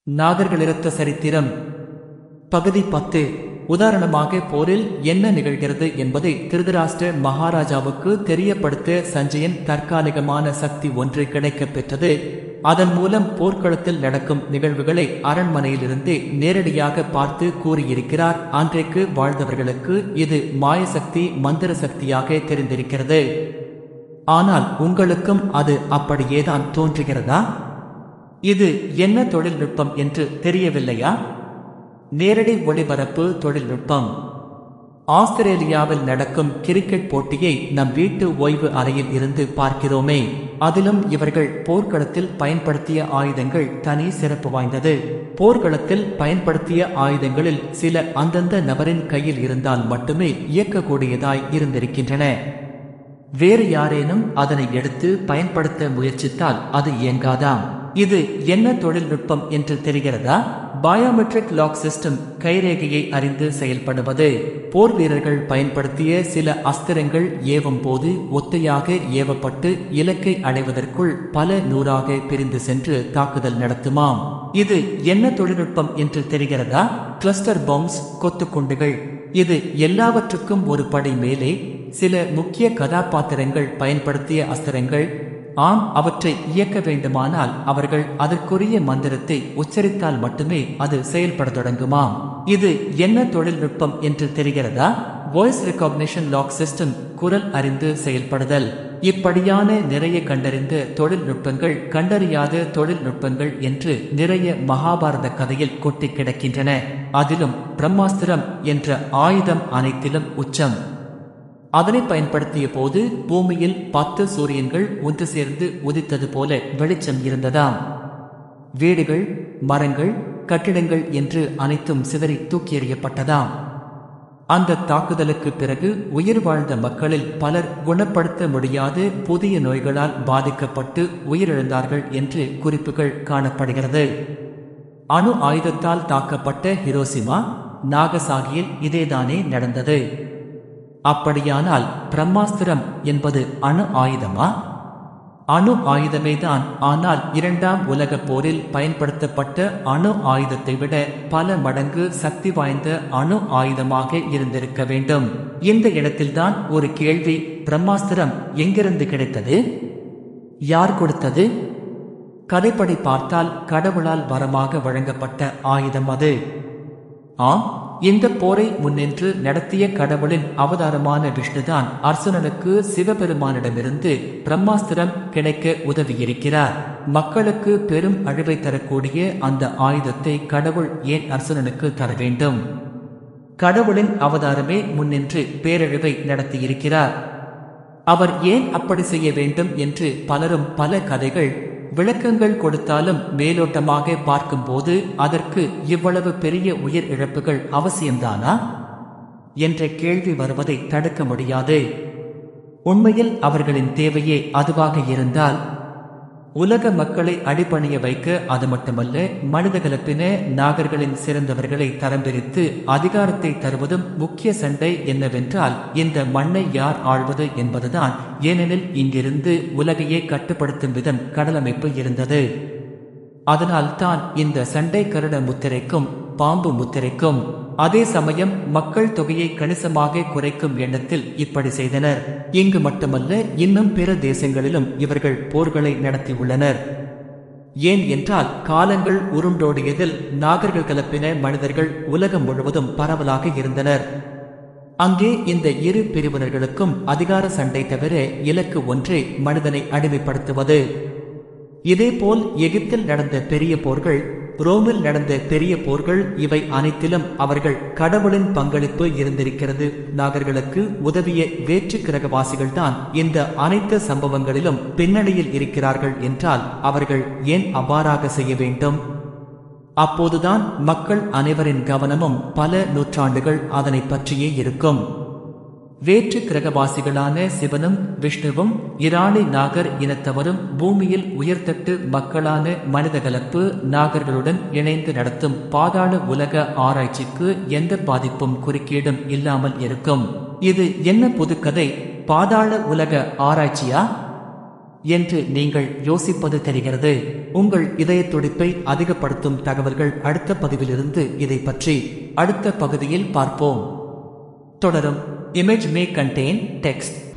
நாகர்களிருத்த சரித்திரம் பகுதி பத்து உதாரணமாக போரில் என்ன நிகழ்கிறது என்பதை திருதராஷ்டிர மகாராஜாவுக்கு தெரியப்படுத்த சஞ்சயன் தற்காலிகமான சக்தி ஒன்று கிடைக்கப் பெற்றது அதன் மூலம் போர்க்களத்தில் நடக்கும் நிகழ்வுகளை அரண்மனையிலிருந்தே நேரடியாக பார்த்து கூறியிருக்கிறார் அன்றைக்கு வாழ்ந்தவர்களுக்கு இது மாயசக்தி மந்திர சக்தியாக தெரிந்திருக்கிறது ஆனால் உங்களுக்கும் அது அப்படியேதான் தோன்றுகிறதா இது என்ன தொழில்நுட்பம் என்று தெரியவில்லையா நேரடி ஒளிபரப்பு தொழில்நுட்பம் ஆஸ்திரேலியாவில் நடக்கும் கிரிக்கெட் போட்டியை நம் வீட்டு ஓய்வு அறையில் இருந்து பார்க்கிறோமே அதிலும் இவர்கள் போர்க்களத்தில் பயன்படுத்திய ஆயுதங்கள் தனி சிறப்பு வாய்ந்தது போர்க்களத்தில் பயன்படுத்திய ஆயுதங்களில் சில அந்தந்த நபரின் கையில் இருந்தால் மட்டுமே இயக்கக்கூடியதாய் இருந்திருக்கின்றன வேறு யாரேனும் அதனை எடுத்து பயன்படுத்த முயற்சித்தால் அது இயங்காதாம் இது என்ன தொழில்நுட்பம் என்று தெரிகிறதா பயோமெட்ரிக் லாக் சிஸ்டம் கைரேகையை அறிந்து செயல்படுவது போர் வீரர்கள் பயன்படுத்திய சில அஸ்திரங்கள் ஏவும் போது ஒத்தையாக ஏவப்பட்டு இலக்கை அடைவதற்குள் பல நூறாக பிரிந்து சென்று தாக்குதல் நடத்துமாம் இது என்ன தொழில்நுட்பம் என்று தெரிகிறதா கிளஸ்டர் பாம்ஸ் கொத்துக்குண்டுகள் இது எல்லாவற்றுக்கும் ஒரு படி மேலே சில முக்கிய கதாபாத்திரங்கள் பயன்படுத்திய அஸ்திரங்கள் ஆம் அவற்றை இயக்க வேண்டுமானால் அவர்கள் அதற்குரிய மந்திரத்தை உச்சரித்தால் மட்டுமே அது செயல்பட தொடங்குமாம் இது என்ன தொழில்நுட்பம் என்று தெரிகிறதா வாய்ஸ் ரெகாக்னிஷன் லாக் சிஸ்டம் குரல் அறிந்து செயல்படுதல் இப்படியான நிறைய கண்டறிந்த தொழில்நுட்பங்கள் கண்டறியாத தொழில்நுட்பங்கள் என்று நிறைய மகாபாரத கதையில் கொட்டி கிடக்கின்றன அதிலும் பிரம்மாஸ்திரம் என்ற ஆயுதம் அனைத்திலும் உச்சம் அதனை பயன்படுத்திய போது பூமியில் பத்து சூரியன்கள் ஒன்று சேர்ந்து உதித்தது போல வெளிச்சம் இருந்ததாம் வீடுகள் மரங்கள் கட்டிடங்கள் என்று அனைத்தும் சிதறி தூக்கி எறியப்பட்டதாம் அந்த தாக்குதலுக்கு பிறகு உயிர் வாழ்ந்த மக்களில் பலர் குணப்படுத்த முடியாத புதிய நோய்களால் பாதிக்கப்பட்டு உயிரிழந்தார்கள் என்று குறிப்புகள் காணப்படுகிறது அணு ஆயுதத்தால் தாக்கப்பட்ட ஹிரோசிமா நாகசாகியில் இதேதானே நடந்தது அப்படியானால் பிரம்மாஸ்திரம் என்பது அணு ஆயுதமா அணு ஆயுதமேதான் ஆனால் இரண்டாம் உலகப் போரில் பயன்படுத்தப்பட்ட அணு ஆயுதத்தை விட பல மடங்கு சக்தி வாய்ந்த அணு ஆயுதமாக இருந்திருக்க வேண்டும் இந்த இடத்தில்தான் ஒரு கேள்வி பிரம்மாஸ்திரம் எங்கிருந்து கிடைத்தது யார் கொடுத்தது கதைப்படி பார்த்தால் கடவுளால் வரமாக வழங்கப்பட்ட ஆயுதம் அது ஆம் இந்த போரை முன்னின்று நடத்திய கடவுளின் அவதாரமான விஷ்ணுதான் அர்சுனனுக்கு சிவபெருமானிடமிருந்து பிரம்மாஸ்திரம் கிடைக்க உதவியிருக்கிறார் மக்களுக்கு பெரும் அழிவை தரக்கூடிய அந்த ஆயுதத்தை கடவுள் ஏன் அர்சுனனுக்கு தர வேண்டும் கடவுளின் அவதாரமே முன்னின்று பேரழிவை நடத்தியிருக்கிறார் அவர் ஏன் அப்படி செய்ய வேண்டும் என்று பலரும் பல கதைகள் விளக்கங்கள் கொடுத்தாலும் மேலோட்டமாக பார்க்கும்போது அதற்கு இவ்வளவு பெரிய உயிர் இழப்புகள் அவசியம்தானா என்ற கேள்வி வருவதை தடுக்க முடியாது உண்மையில் அவர்களின் தேவையே அதுவாக இருந்தால் உலக மக்களை அடிபணிய வைக்க அது மட்டுமல்ல மனிதகலப்பின நாகர்களின் சிறந்தவர்களை தரம் பிரித்து அதிகாரத்தை தருவதும் முக்கிய சண்டை என்னவென்றால் இந்த மண்ணை யார் ஆழ்வது என்பதுதான் ஏனெனில் இங்கிருந்து உலகையே கட்டுப்படுத்தும் விதம் கடலமைப்பு இருந்தது அதனால் தான் இந்த சண்டை கருட முத்திரைக்கும் பாம்பு முத்திரைக்கும் அதே சமயம் மக்கள் தொகையை கணிசமாக குறைக்கும் எண்ணத்தில் இப்படி செய்தனர் இங்கு மட்டுமல்ல இன்னும் பிற தேசங்களிலும் இவர்கள் போர்களை நடத்தியுள்ளனர் ஏன் என்றால் காலங்கள் உருண்டோடியதில் நாகர்கள் கலப்பின மனிதர்கள் உலகம் முழுவதும் பரவலாக இருந்தனர் அங்கே இந்த இரு பிரிவினர்களுக்கும் அதிகார சண்டை தவிர இலக்கு ஒன்றே மனிதனை அடிமைப்படுத்துவது இதேபோல் எகிப்தில் நடந்த பெரிய போர்கள் ரோமில் நடந்த பெரிய போர்கள் இவை அனைத்திலும் அவர்கள் கடவுளின் பங்களிப்பு இருந்திருக்கிறது நாகர்களுக்கு உதவிய வேற்று கிரகவாசிகள்தான் இந்த அனைத்து சம்பவங்களிலும் பின்னணியில் இருக்கிறார்கள் என்றால் அவர்கள் ஏன் அவ்வாறாக செய்ய வேண்டும் அப்போதுதான் மக்கள் அனைவரின் கவனமும் பல நூற்றாண்டுகள் அதனை பற்றியே இருக்கும் வேற்று கிரகவாசிகளான சிவனும் விஷ்ணுவும் இராணி நாகர் இனத்தவரும் பூமியில் உயர்தட்டு மக்களான மனிதகலப்பு நாகர்களுடன் இணைந்து நடத்தும் பாதாள உலக ஆராய்ச்சிக்கு எந்த பாதிப்பும் குறுக்கீடும் இல்லாமல் இருக்கும் இது என்ன புதுக்கதை பாதாள உலக ஆராய்ச்சியா என்று நீங்கள் யோசிப்பது தெரிகிறது உங்கள் இதய துடிப்பை அதிகப்படுத்தும் தகவல்கள் அடுத்த பதிவிலிருந்து இதை பற்றி அடுத்த பகுதியில் பார்ப்போம் தொடரும் இமேஜ் மே கண்டெயின் டெக்ஸ்ட்